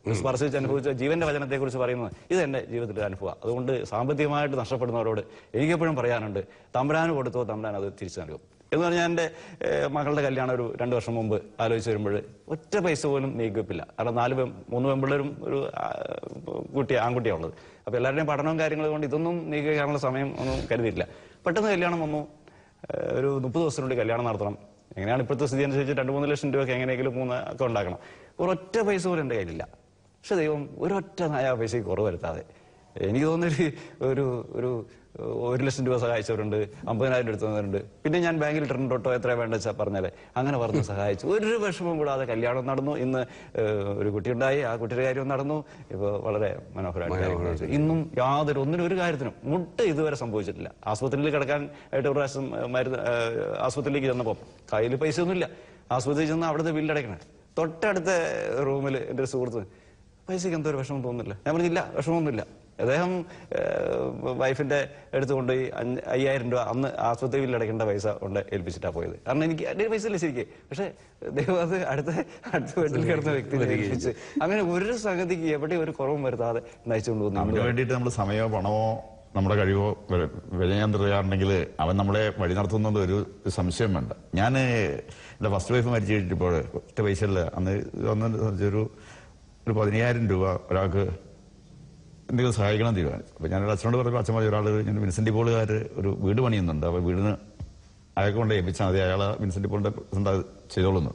സ്പർശിച്ച് അനുഭവിച്ച ജീവന്റെ വചനത്തെ കുറിച്ച് പറയുന്നത് ഇത് എന്റെ ജീവിതത്തിലെ അനുഭവം അതുകൊണ്ട് സാമ്പത്തികമായിട്ട് നഷ്ടപ്പെടുന്നവരോട് എനിക്കെപ്പോഴും പറയാനുണ്ട് തമ്പുരാന് കൊടുത്തോ തമ്പുരാൻ അത് തിരിച്ചു നൽകും എന്ന് പറഞ്ഞാൽ എൻ്റെ ഏഹ്, മകളുടെ കല്യാണം ഒരു രണ്ട് വർഷം മുമ്പ് ആലോചിച്ച് വരുമ്പോൾ ഒറ്റ പൈസ പോലും നീക്കിപ്പില്ല കാരണം നാല് പെ- മൂന്ന് പെമ്പിള്ളേരും ഒരു ആ, കുട്ടി ആൺകുട്ടിയാണ് ഉള്ളത് അപ്പോൾ എല്ലാവരുടെയും പഠനവും കാര്യങ്ങളും കൊണ്ട് ഇതൊന്നും നീക്കി വയ്ക്കാനുള്ള സമയം ഒന്നും കരുതിയില്ല പെട്ടെന്ന് കല്യാണം വന്നു ഏഹ്, ഒരു മുപ്പത് ദിവസത്തിനുള്ളിൽ കല്യാണം നടത്തണം എങ്ങനെയാണ് ഇപ്പോഴത്തെ സ്ഥിതി അനുസരിച്ച് രണ്ട് മൂന്ന് ലക്ഷം രൂപയൊക്കെ എങ്ങനെയെങ്കിലും മൂന്ന് ഒക്കെ ഉണ്ടാക്കണം ഒരൊറ്റ പൈസ പോലും എൻ്റെ കയ്യിലില്ല പക്ഷെ ദൈവം ഒരൊറ്റ നായ പൈസയ്ക്ക് കുറവ് വരുത്താതെ എനിക്ക് തോന്നുന്നൊരു ഒരു ഒരു ഒരു ലക്ഷം രൂപ സഹായിച്ചവരുണ്ട് അമ്പതിനായിരം എടുത്തവരുണ്ട് പിന്നെ ഞാൻ ബാങ്കിൽ ഇട്ടിട്ടുണ്ട് തൊട്ടോ എത്ര വേണ്ട വെച്ചാൽ പറഞ്ഞാലേ അങ്ങനെ പറഞ്ഞ് സഹായിച്ചു ഒരു വിഷമം കൂടാതെ കല്യാണം നടന്നു ഇന്ന് ഏഹ്, ഒരു കുട്ടിയുണ്ടായി ആ കുട്ടിയുടെ കാര്യം നടന്നു ഇപ്പോൾ വളരെ മനോഹരമായിട്ട് കാര്യങ്ങൾ നടന്നു. ഇന്നും യാതൊരു ഒന്നിനും ഒരു കാര്യത്തിനും മുട്ട ഇതുവരെ സംഭവിച്ചിട്ടില്ല ആസ്പത്രിയിൽ കിടക്കാൻ ആയിട്ട് ഒരു പ്രാവശ്യം ഏഹ്, മരുന്ന് ഏഹ്, ആസ്പത്രിയിലേക്ക് ചെന്നപ്പോൾ കയ്യിൽ പൈസ ഒന്നുമില്ല ആസ്പത്രിയിൽ ചെന്ന് അവിടുത്തെ ബില്ലടയ്ക്കണം തൊട്ടടുത്ത റൂമിൽ എൻ്റെ ഒരു സുഹൃത്ത് പൈസയ്ക്ക് എന്തോ ഒരു വിഷമം തോന്നുന്നില്ല ഞാൻ പറഞ്ഞില്ല വിഷമമൊന്നുമില്ല അദ്ദേഹം ഏഹ്, വൈഫിന്റെ അടുത്ത് കൊണ്ടുപോയി അഞ്ച് അയ്യായിരം രൂപ അന്ന് ആസ്പത്രി ബില്ല് അടയ്ക്കേണ്ട പൈസ കൊണ്ട് ഏൽപ്പിച്ചിട്ടാ പോയത് കാരണം എനിക്ക് എൻ്റെ പൈസ ഇല്ല ശരിക്കും പക്ഷെ ദൈവം അത് അടുത്ത അടുത്ത വീട്ടിൽ കിടന്ന വ്യക്തി ഏൽപ്പിച്ച് അങ്ങനെ ഒരു സംഗതിക്ക് എവിടെ ഒരു കുറവും വരുത്താതെ നയിച്ചുകൊണ്ട് അവന് പോകുന്നു വേണ്ടിയിട്ട് നമ്മൾ സമയമോ പണമോ നമ്മുടെ കഴിവോ വെ- വിലയാൻ തരികയാണെങ്കിൽ അവൻ നമ്മളെ വഴി നടത്തുന്നത് ഒരു സംശയം വേണ്ട ഞാൻ എൻ്റെ ഫസ്റ്റ് വൈഫ് മരിച്ചു കഴിഞ്ഞപ്പോൾ ഒറ്റ പൈസ ഇല്ല അന്ന് അന്ന് ഒരു ഒരു പതിനയ്യായിരം രൂപ ഒരാൾക്ക് എന്തെങ്കിലും സഹായിക്കണം എന്ന് തീരുമാനിച്ചു അപ്പൊ ഞാൻ അച്ഛനോട് പറഞ്ഞു അച്ഛൻ പറഞ്ഞു ഒരാൾ ഞാൻ വിൻസെന്റ് പോളുകാർ ഒരു വീട് പണിയുന്നുണ്ട് അപ്പൊ വീടിന് അയാൾക്ക് കൊണ്ട് ഏൽപ്പിച്ചാൽ മതി അയാൾ വിൻസെന്റ് പോളിന്റെ പ്രസിഡന്റ് അത് ചെയ്തോളുന്നു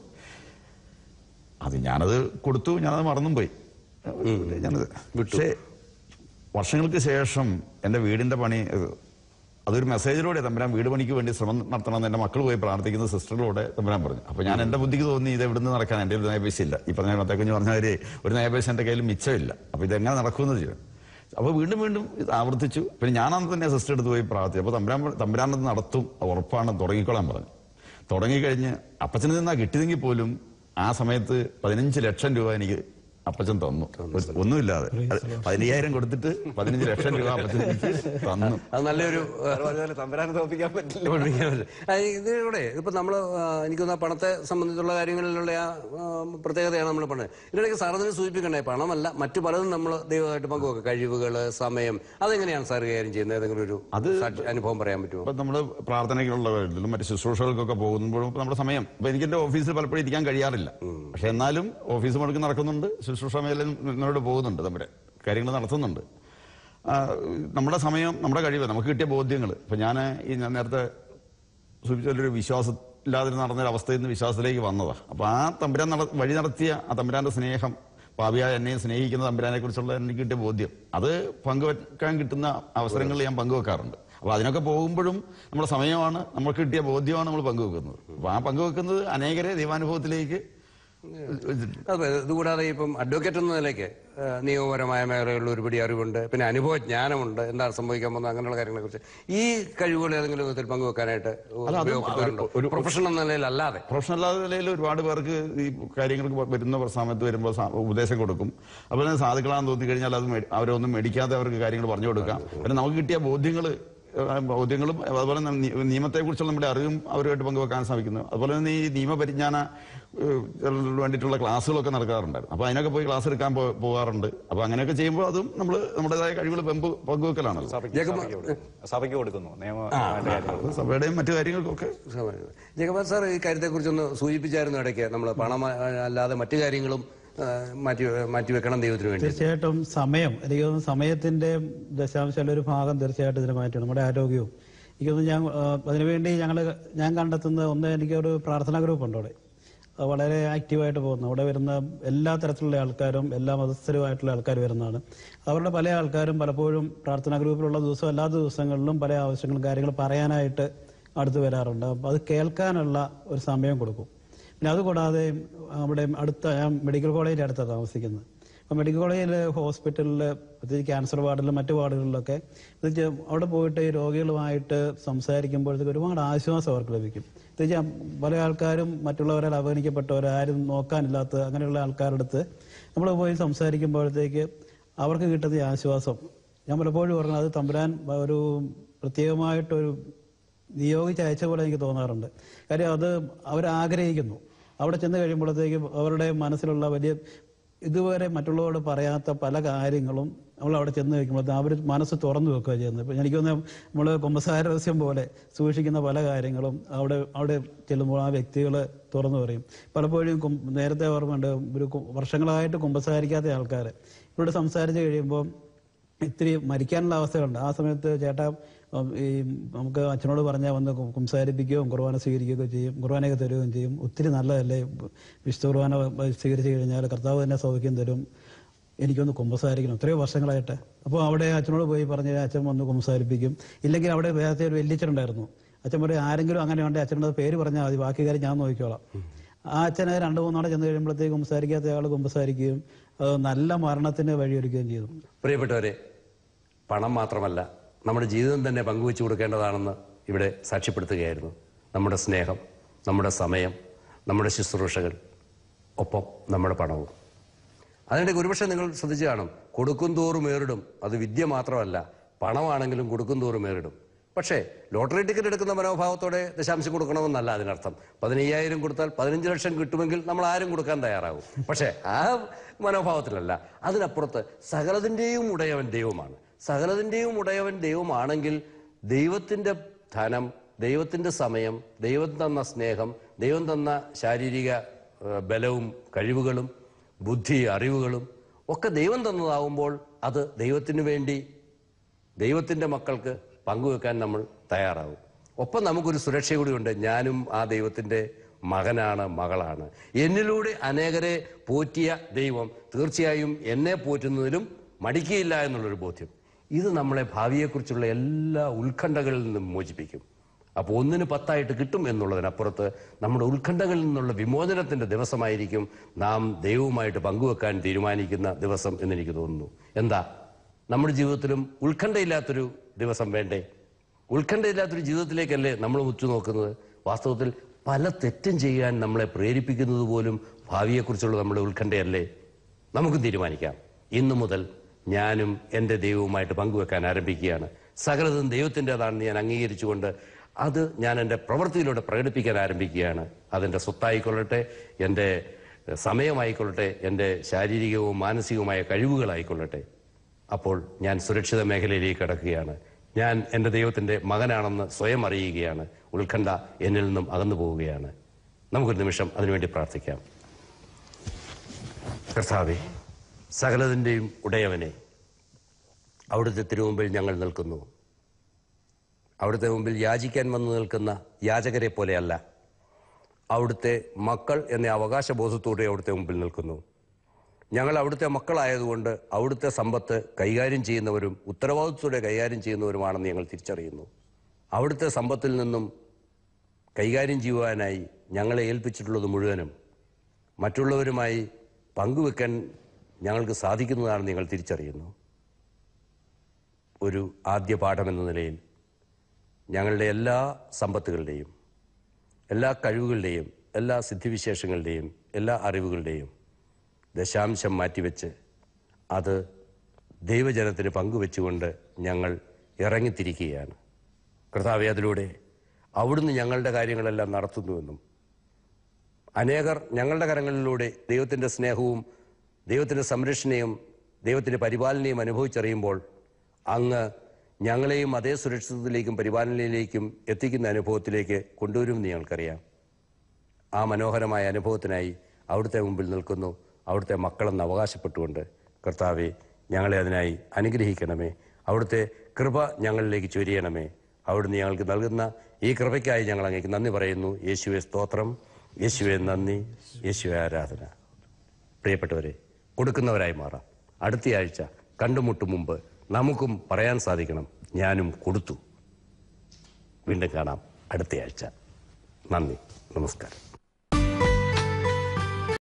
അത് ഞാനത് കൊടുത്തു ഞാനത് മറന്നും പോയി ഞാനത് പക്ഷേ വർഷങ്ങൾക്ക് ശേഷം എൻ്റെ വീടിന്റെ പണി ഏഹ്, അതൊരു മെസ്സേജിലൂടെ തമ്പുരാൻ വീട് പണിക്ക് വേണ്ടി ശ്രമം നടത്തണമെന്ന് എൻ്റെ മക്കൾ പോയി പ്രാർത്ഥിക്കുന്ന സിസ്റ്ററിലൂടെ തമ്പുരാൻ പറഞ്ഞു അപ്പൊ ഞാൻ എൻ്റെ ബുദ്ധിക്ക് തോന്നി ഇത് എവിടുന്ന് നടക്കാൻ എൻ്റെ ഒരു നയപൈസ ഇല്ല ഈ പറഞ്ഞ മത്തേക്കുഞ്ഞ് പറഞ്ഞ കാര്യം ഒരു നയപൈസ എൻ്റെ കയ്യിൽ മിച്ചമില്ല അപ്പൊ ഇതെങ്ങനെ നടക്കുമെന്ന് ചെയ്യും അപ്പൊ വീണ്ടും വീണ്ടും ഇത് ആവർത്തിച്ചു പിന്നെ ഞാനന്ന് തന്നെ സിസ്റ്റർ എടുത്ത് പോയി പ്രാർത്ഥിച്ചു അപ്പൊ തമ്പുരാൻ തമ്പുരാനത് നടത്തും അത് ഉറപ്പാണ് തുടങ്ങിക്കോളാൻ പറഞ്ഞു തുടങ്ങിക്കഴിഞ്ഞ് അപ്പച്ചനിൽ നിന്നാ കിട്ടിയതെങ്കിൽ പോലും ആ സമയത്ത് പതിനഞ്ച് ലക്ഷം രൂപ എനിക്ക് അപ്പച്ചൻ തന്നു ഒരു- ഒന്നുമില്ലാതെ അത് പതിനയ്യായിരം കൊടുത്തിട്ട് പതിനഞ്ച് ലക്ഷം രൂപ അപ്പച്ചൻ എനിക്ക് തന്നു അത് നല്ലൊരു അതുപോലെ തമ്പരാനെ തോപ്പിക്കാൻ പറ്റില്ല പഠിപ്പിക്കാൻ പറ്റില്ല. ആ, ഇതിലൂടെ ഇപ്പൊ നമ്മൾ എനിക്ക് തോന്നുന്നു ആ പണത്തെ സംബന്ധിച്ചുള്ള കാര്യങ്ങളിലുള്ള ആ ആ, പ്രത്യേകതയാണ് നമ്മൾ പറഞ്ഞത് ഇതിനിടയ്ക്ക് സാറിന് സൂചിപ്പിക്കണേ പണമല്ല മറ്റു പലതും നമ്മൾ ദൈവമായിട്ട് പങ്കുവെക്കുക കഴിവുകള് സമയം അതെങ്ങനെയാണ് സാർ കൈകാര്യം ചെയ്യുന്നത് ഏതെങ്കിലും ഒരു സാക്ഷി- അനുഭവം പറയാൻ പറ്റുമോ അപ്പൊ നമ്മള് പ്രാർത്ഥനയ്ക്കുള്ളവരിലും മറ്റു ശുശ്രൂഷകൾക്കൊക്കെ പോകുമ്പോഴും ഇപ്പൊ നമ്മുടെ സമയം ഇപ്പൊ എനിക്ക് എന്റെ ഓഫീസിൽ പലപ്പോഴും ഇരിക്കാൻ കഴിയാറില്ല പക്ഷെ എന്നാലും ഓഫീസ് മുടക്ക് നടക്കുന്നുണ്ട് ശുശ്രൂഷ മേലും മുന്നോട്ട് പോകുന്നുണ്ട് നമ്മുടെ കാര്യങ്ങൾ നടത്തുന്നുണ്ട് ആ, നമ്മുടെ സമയം നമ്മുടെ കഴിവ് നമുക്ക് കിട്ടിയ ബോധ്യങ്ങൾ ഇപ്പൊ ഞാൻ ഈ ഞാൻ നേരത്തെ സൂചിപ്പിച്ചൊരു വിശ്വാസം ഇല്ലാതെ നടന്നൊരു അവസ്ഥയിൽ നിന്ന് വിശ്വാസത്തിലേക്ക് വന്നതാ അപ്പൊ ആ തമ്പുരാൻ നട വഴി നടത്തിയ ആ തമ്പുരാന്റെ സ്നേഹം പാപിയായ എന്നെ സ്നേഹിക്കുന്ന തമ്പുരാനെ കുറിച്ചുള്ള എനിക്ക് കിട്ടിയ ബോധ്യം അത് പങ്കുവെക്കാൻ കിട്ടുന്ന അവസരങ്ങളിൽ ഞാൻ പങ്കുവെക്കാറുണ്ട് അപ്പൊ അതിനൊക്കെ പോകുമ്പോഴും നമ്മുടെ സമയമാണ് നമുക്ക് കിട്ടിയ ബോധ്യമാണ് നമ്മൾ പങ്കുവെക്കുന്നത് അപ്പൊ ആ പങ്കുവെക്കുന്നത് അനേകരെ ദൈവാനുഭവത്തിലേക്ക് അതെ ഇതുകൂടാതെ ഇപ്പം അഡ്വക്കേറ്റ് എന്ന നിലയ്ക്ക് ആ, നിയമപരമായ മേഖലകളിൽ ഒരുപടി അറിവുണ്ട് പിന്നെ അനുഭവജ്ഞാനമുണ്ട് എന്താണ് സംഭവിക്കാൻ പോകുന്നത് അങ്ങനെയുള്ള കാര്യങ്ങളെ കുറിച്ച് ഈ കഴിവുകൾ ഏതെങ്കിലും വിധത്തിൽ പങ്കുവെക്കാനായിട്ട് ഉപയോഗപ്പെടുത്താറുണ്ടോ ഒരു- പ്രൊഫഷണൽ നിലയിലല്ലാതെ പ്രൊഫഷണൽ നിലയിൽ ഒരുപാട് പേർക്ക് ഈ കാര്യങ്ങൾക്ക് വരുന്ന സമയത്ത് വരുമ്പോൾ സാ- ഉപദേശം കൊടുക്കും അതുപോലെ തന്നെ സാധുക്കളാന്ന് തോന്നി കഴിഞ്ഞാൽ അത് മേ- അവരൊന്നും മേടിക്കാതെ അവർക്ക് കാര്യങ്ങൾ പറഞ്ഞു കൊടുക്കാം പിന്നെ നമുക്ക് കിട്ടിയ ബോധ്യങ്ങൾ ബോധ്യങ്ങളും അതുപോലെ തന്നെ നി- നിയമത്തെക്കുറിച്ചുള്ള നമ്മുടെ അറിവും അവരുമായിട്ട് പങ്കുവെക്കാൻ സാധിക്കുന്നു അതുപോലെ തന്നെ ഈ നിയമപരിജ്ഞാന ഏഹ്, വേണ്ടിയിട്ടുള്ള ക്ലാസ്സുകളൊക്കെ നടക്കാറുണ്ടായിരുന്നു അപ്പൊ അതിനൊക്കെ പോയി ക്ലാസ് എടുക്കാൻ പോ- പോകാറുണ്ട് അപ്പൊ അങ്ങനെയൊക്കെ ചെയ്യുമ്പോൾ അതും നമ്മൾ നമ്മുടേതായ കഴിവുകൾ പങ്കു പങ്കുവെക്കലാണല്ലോ സഭയ്ക്ക് സഭയ്ക്ക് കൊടുക്കുന്നു. സഭയ്ക്ക് കൊടുക്കുന്നു നിയമമായിട്ട് കാര്യങ്ങൾ സഭയുടെയും മറ്റു കാര്യങ്ങൾക്കൊക്കെ ജഗപാൽ സാർ ഈ കാര്യത്തെക്കുറിച്ചൊന്ന് സൂചിപ്പിച്ചായിരുന്നു ഇടയ്ക്ക് നമ്മൾ പണം ആ, അല്ലാതെ മറ്റു കാര്യങ്ങളും ആ, മാറ്റി മാറ്റിവെക്കണം ദൈവത്തിന് വേണ്ടി തീർച്ചയായിട്ടും സമയം എനിക്ക് തോന്നുന്നു സമയത്തിന്റെ ദശാംശം ഒരു ഭാഗം തീർച്ചയായിട്ടും ഇതിന് മാറ്റണം നമ്മുടെ ആരോഗ്യവും എനിക്ക് തോന്നുന്നു ഞാൻ ആ, അതിനുവേണ്ടി ഞങ്ങൾ ഞാൻ കണ്ടെത്തുന്ന ഒന്ന് എനിക്കൊരു പ്രാർത്ഥനാ ഗ്രൂപ്പ് ഉണ്ട് അവിടെ അത് വളരെ ആക്റ്റീവായിട്ട് പോകുന്നു അവിടെ വരുന്ന എല്ലാ തരത്തിലുള്ള ആൾക്കാരും എല്ലാ മതസ്ഥരുമായിട്ടുള്ള ആൾക്കാർ വരുന്നതാണ് അവരുടെ പല ആൾക്കാരും പലപ്പോഴും പ്രാർത്ഥനാ ഗ്രൂപ്പിലുള്ള ദിവസം എല്ലാ ദിവസങ്ങളിലും പല ആവശ്യങ്ങളും കാര്യങ്ങൾ പറയാനായിട്ട് അടുത്ത് വരാറുണ്ട് അപ്പം അത് കേൾക്കാനുള്ള ഒരു സമയം കൊടുക്കും പിന്നെ അതുകൂടാതെ അവിടെ അടുത്ത ഞാൻ മെഡിക്കൽ കോളേജിന്റെ അടുത്താണ് താമസിക്കുന്നത് അപ്പം മെഡിക്കൽ കോളേജിൽ ഹോസ്പിറ്റലിൽ പ്രത്യേകിച്ച് ക്യാൻസർ വാർഡിലും മറ്റു വാർഡുകളിലൊക്കെ ഇത് ചെ- അവിടെ പോയിട്ട് ഈ രോഗികളുമായിട്ട് സംസാരിക്കുമ്പോഴത്തേക്ക് ഒരുപാട് ആശ്വാസം അവർക്ക് ലഭിക്കും പ്രത്യേകിച്ച് പല ആൾക്കാരും മറ്റുള്ളവരാൽ അവഗണിക്കപ്പെട്ടവർ ആരും നോക്കാനില്ലാത്ത അങ്ങനെയുള്ള ആൾക്കാരുടെ അടുത്ത് നമ്മൾ പോയി സംസാരിക്കുമ്പോഴത്തേക്ക് അവർക്ക് കിട്ടുന്ന ഈ ആശ്വാസം ഞാൻ പലപ്പോഴും പറഞ്ഞു അത് തമ്പുരാൻ ഒരു പ്രത്യേകമായിട്ടൊരു നിയോഗിച്ച് അയച്ച പോലെ എനിക്ക് തോന്നാറുണ്ട് കാര്യം അത് അവർ ആഗ്രഹിക്കുന്നു അവിടെ ചെന്ന് കഴിയുമ്പോഴത്തേക്കും അവരുടെ മനസ്സിലുള്ള വലിയ ഇതുവരെ മറ്റുള്ളവരോട് പറയാത്ത പല കാര്യങ്ങളും നമ്മൾ അവിടെ ചെന്ന് കഴിക്കുമ്പോൾ അവർ മനസ്സ് തുറന്നു വെക്കുക ചെയ്യുന്നത് ഇപ്പം എനിക്ക് തോന്നുന്നു നമ്മൾ കുമ്പസാര രഹസ്യം പോലെ സൂക്ഷിക്കുന്ന പല കാര്യങ്ങളും അവിടെ അവിടെ ചെല്ലുമ്പോൾ ആ വ്യക്തികൾ തുറന്നു പറയും പലപ്പോഴും കും- നേരത്തെ ഓർമ്മയുണ്ട് ഒരു കു- വർഷങ്ങളായിട്ട് കുമ്പസാരിക്കാത്ത ആൾക്കാർ ഇവരോട് സംസാരിച്ച് കഴിയുമ്പോൾ ഇത്തിരി മരിക്കാനുള്ള അവസ്ഥകളുണ്ട് ആ സമയത്ത് ചേട്ടാ ഉം, ഈ നമുക്ക് അച്ഛനോട് പറഞ്ഞാൽ വന്ന് കു- കുംസാരിപ്പിക്കുകയും കുർബാന സ്വീകരിക്കുകയൊക്കെ ചെയ്യും കുർബാനയൊക്കെ തരുകയും ചെയ്യും ഒത്തിരി നല്ലതല്ലേ വിശുദ്ധ കുർബാന സ്വീകരിച്ചു കഴിഞ്ഞാൽ കർത്താവ് തന്നെ സൗഖ്യം തരും എനിക്കൊന്ന് കുമ്പസാരിക്കണം എത്രയോ വർഷങ്ങളായിട്ട് അപ്പോൾ അവിടെ അച്ഛനോട് പോയി പറഞ്ഞ് അച്ഛൻ വന്ന് കുമ്പസാരിപ്പിക്കും ഇല്ലെങ്കിൽ അവിടെ വേറെ ഒരു വെല്ലിച്ചനുണ്ടായിരുന്നു അച്ഛൻ പറയും ആരെങ്കിലും അങ്ങനെ ഉണ്ടെങ്കിൽ അച്ഛനോട് പേര് പറഞ്ഞാൽ മതി ബാക്കി കാര്യം ഞാൻ നോക്കിക്കോളാം ആ അച്ഛനെ രണ്ട് മൂന്നാളെ ചെന്ന് കഴിയുമ്പോഴത്തേക്ക് കുമ്പസാരിക്കാത്ത ആൾ കുമ്പസാരിക്കുകയും അത് നല്ല മരണത്തിന് വഴിയൊരുക്കുകയും ചെയ്തു പ്രിയപ്പെട്ടവരെ പണം മാത്രമല്ല നമ്മുടെ ജീവിതം തന്നെ പങ്കുവെച്ചു കൊടുക്കേണ്ടതാണെന്ന് ഇവിടെ സാക്ഷ്യപ്പെടുത്തുകയായിരുന്നു നമ്മുടെ സ്നേഹം നമ്മുടെ സമയം നമ്മുടെ ശുശ്രൂഷകൾ ഒപ്പം നമ്മുടെ പണവും അതിനിടെ ഒരുപക്ഷെ നിങ്ങൾ ശ്രദ്ധിച്ചു കാണും കൊടുക്കും തോറും ഏറിടും അത് വിദ്യ മാത്രമല്ല പണമാണെങ്കിലും കൊടുക്കും തോറും ഏറിടും പക്ഷേ ലോട്ടറി ടിക്കറ്റ് എടുക്കുന്ന മനോഭാവത്തോടെ ദശാംശം കൊടുക്കണമെന്നല്ല അതിനർത്ഥം പതിനയ്യായിരം കൊടുത്താൽ പതിനഞ്ച് ലക്ഷം കിട്ടുമെങ്കിൽ നമ്മൾ ആരും കൊടുക്കാൻ തയ്യാറാകും പക്ഷേ ആ മനോഭാവത്തിലല്ല അതിനപ്പുറത്ത് സകലതിൻ്റെയും ഉടയവൻ ദൈവമാണ് സകലതിൻ്റെയും ഉടയവൻ ദൈവമാണെങ്കിൽ ദൈവത്തിൻ്റെ ധനം ദൈവത്തിൻ്റെ സമയം ദൈവം തന്ന സ്നേഹം ദൈവം തന്ന ശാരീരിക ഏഹ്, ബലവും കഴിവുകളും ബുദ്ധി അറിവുകളും ഒക്കെ ദൈവം തന്നതാവുമ്പോൾ അത് ദൈവത്തിന് വേണ്ടി ദൈവത്തിൻ്റെ മക്കൾക്ക് പങ്കുവെക്കാൻ നമ്മൾ തയ്യാറാവും ഒപ്പം നമുക്കൊരു സുരക്ഷ കൂടിയുണ്ട് ഞാനും ആ ദൈവത്തിൻ്റെ മകനാണ് മകളാണ് എന്നിലൂടെ അനേകരെ പോറ്റിയ ദൈവം തീർച്ചയായും എന്നെ പോറ്റുന്നതിലും മടിക്കുകയില്ല എന്നുള്ളൊരു ബോധ്യം ഇത് നമ്മളെ ഭാവിയെക്കുറിച്ചുള്ള എല്ലാ ഉത്കണ്ഠകളിൽ നിന്നും മോചിപ്പിക്കും അപ്പോൾ ഒന്നിന് പത്തായിട്ട് കിട്ടും എന്നുള്ളതിനപ്പുറത്ത് നമ്മുടെ ഉത്കണ്ഠകളിൽ നിന്നുള്ള വിമോചനത്തിന്റെ ദിവസമായിരിക്കും നാം ദൈവവുമായിട്ട് പങ്കുവെക്കാൻ തീരുമാനിക്കുന്ന ദിവസം എന്ന് എനിക്ക് തോന്നുന്നു എന്താ നമ്മുടെ ജീവിതത്തിലും ഉത്കണ്ഠയില്ലാത്തൊരു ദിവസം വേണ്ടേ ഉത്കണ്ഠയില്ലാത്തൊരു ജീവിതത്തിലേക്കല്ലേ നമ്മൾ ഉറ്റുനോക്കുന്നത് വാസ്തവത്തിൽ പല തെറ്റും ചെയ്യാൻ നമ്മളെ പ്രേരിപ്പിക്കുന്നത് പോലും ഭാവിയെക്കുറിച്ചുള്ള നമ്മുടെ ഉത്കണ്ഠയല്ലേ നമുക്കും തീരുമാനിക്കാം ഇന്നു മുതൽ ഞാനും എൻ്റെ ദൈവവുമായിട്ട് പങ്കുവെക്കാൻ ആരംഭിക്കുകയാണ് സകലതും ദൈവത്തിൻ്റെതാണെന്ന് ഞാൻ അംഗീകരിച്ചുകൊണ്ട് അത് ഞാൻ എൻ്റെ പ്രവൃത്തിയിലൂടെ പ്രകടിപ്പിക്കാൻ ആരംഭിക്കുകയാണ് അതെൻ്റെ സ്വത്തായിക്കൊള്ളട്ടെ എൻ്റെ സമയമായിക്കൊള്ളട്ടെ എൻ്റെ ശാരീരികവും മാനസികവുമായ കഴിവുകളായിക്കൊള്ളട്ടെ അപ്പോൾ ഞാൻ സുരക്ഷിത മേഖലയിലേക്ക് കടക്കുകയാണ് ഞാൻ എൻ്റെ ദൈവത്തിൻ്റെ മകനാണെന്ന് സ്വയം അറിയുകയാണ് ഉത്കണ്ഠ എന്നിൽ നിന്നും അകന്നു പോവുകയാണ് നമുക്കൊരു നിമിഷം അതിനുവേണ്ടി പ്രാർത്ഥിക്കാം കർത്താവെ സകലതിൻ്റെയും ഉടയവനെ അവിടുത്തെ തിരുമുമ്പിൽ ഞങ്ങൾ നിൽക്കുന്നു അവിടുത്തെ മുമ്പിൽ യാചിക്കാൻ വന്നു നിൽക്കുന്ന യാചകരെ പോലെയല്ല അവിടുത്തെ മക്കൾ എന്ന അവകാശബോധത്തോടെ അവിടുത്തെ മുമ്പിൽ നിൽക്കുന്നു ഞങ്ങൾ അവിടുത്തെ മക്കളായതുകൊണ്ട് അവിടുത്തെ സമ്പത്ത് കൈകാര്യം ചെയ്യുന്നവരും ഉത്തരവാദിത്വത്തോടെ കൈകാര്യം ചെയ്യുന്നവരുമാണെന്ന് ഞങ്ങൾ തിരിച്ചറിയുന്നു അവിടുത്തെ സമ്പത്തിൽ നിന്നും കൈകാര്യം ചെയ്യുവാനായി ഞങ്ങളെ ഏൽപ്പിച്ചിട്ടുള്ളത് മുഴുവനും മറ്റുള്ളവരുമായി പങ്കുവെക്കാൻ ഞങ്ങൾക്ക് സാധിക്കുന്നതാണെന്ന് ഞങ്ങൾ തിരിച്ചറിയുന്നു ഒരു ആദ്യ പാഠമെന്ന നിലയിൽ ഞങ്ങളുടെ എല്ലാ സമ്പത്തുകളുടെയും എല്ലാ കഴിവുകളുടെയും എല്ലാ സിദ്ധിവിശേഷങ്ങളുടെയും എല്ലാ അറിവുകളുടെയും ദശാംശം മാറ്റിവെച്ച് അത് ദൈവജനത്തിന് പങ്കുവെച്ചുകൊണ്ട് ഞങ്ങൾ ഇറങ്ങിത്തിരിക്കുകയാണ് കർത്താവെ അതിലൂടെ അവിടുന്ന് ഞങ്ങളുടെ കാര്യങ്ങളെല്ലാം നടത്തുന്നുവെന്നും അനേകർ ഞങ്ങളുടെ കരങ്ങളിലൂടെ ദൈവത്തിൻ്റെ സ്നേഹവും ദൈവത്തിൻ്റെ സംരക്ഷണയും ദൈവത്തിൻ്റെ പരിപാലനയും അനുഭവിച്ചറിയുമ്പോൾ അങ്ങ് ഞങ്ങളെയും അതേ സുരക്ഷിതത്തിലേക്കും പരിപാലനയിലേക്കും എത്തിക്കുന്ന അനുഭവത്തിലേക്ക് കൊണ്ടുവരുമെന്ന് ഞങ്ങൾക്കറിയാം ആ മനോഹരമായ അനുഭവത്തിനായി അവിടുത്തെ മുമ്പിൽ നിൽക്കുന്നു അവിടുത്തെ മക്കളെന്ന് അവകാശപ്പെട്ടുകൊണ്ട് കർത്താവെ ഞങ്ങളെ അതിനായി അനുഗ്രഹിക്കണമേ അവിടുത്തെ കൃപ ഞങ്ങളിലേക്ക് ചൊരിയണമേ അവിടുന്ന് ഞങ്ങൾക്ക് നൽകുന്ന ഈ കൃപയ്ക്കായി ഞങ്ങൾ അങ്ങേക്ക് നന്ദി പറയുന്നു യേശുവെ സ്തോത്രം യേശുവെ നന്ദി യേശുവെ ആരാധന പ്രിയപ്പെട്ടവരെ കൊടുക്കുന്നവരായി മാറാം അടുത്തയാഴ്ച കണ്ടുമുട്ടും മുമ്പ് നമുക്കും പറയാൻ സാധിക്കണം ഞാനും കൊടുത്തു വീണ്ടും കാണാം അടുത്തയാഴ്ച നന്ദി നമസ്കാരം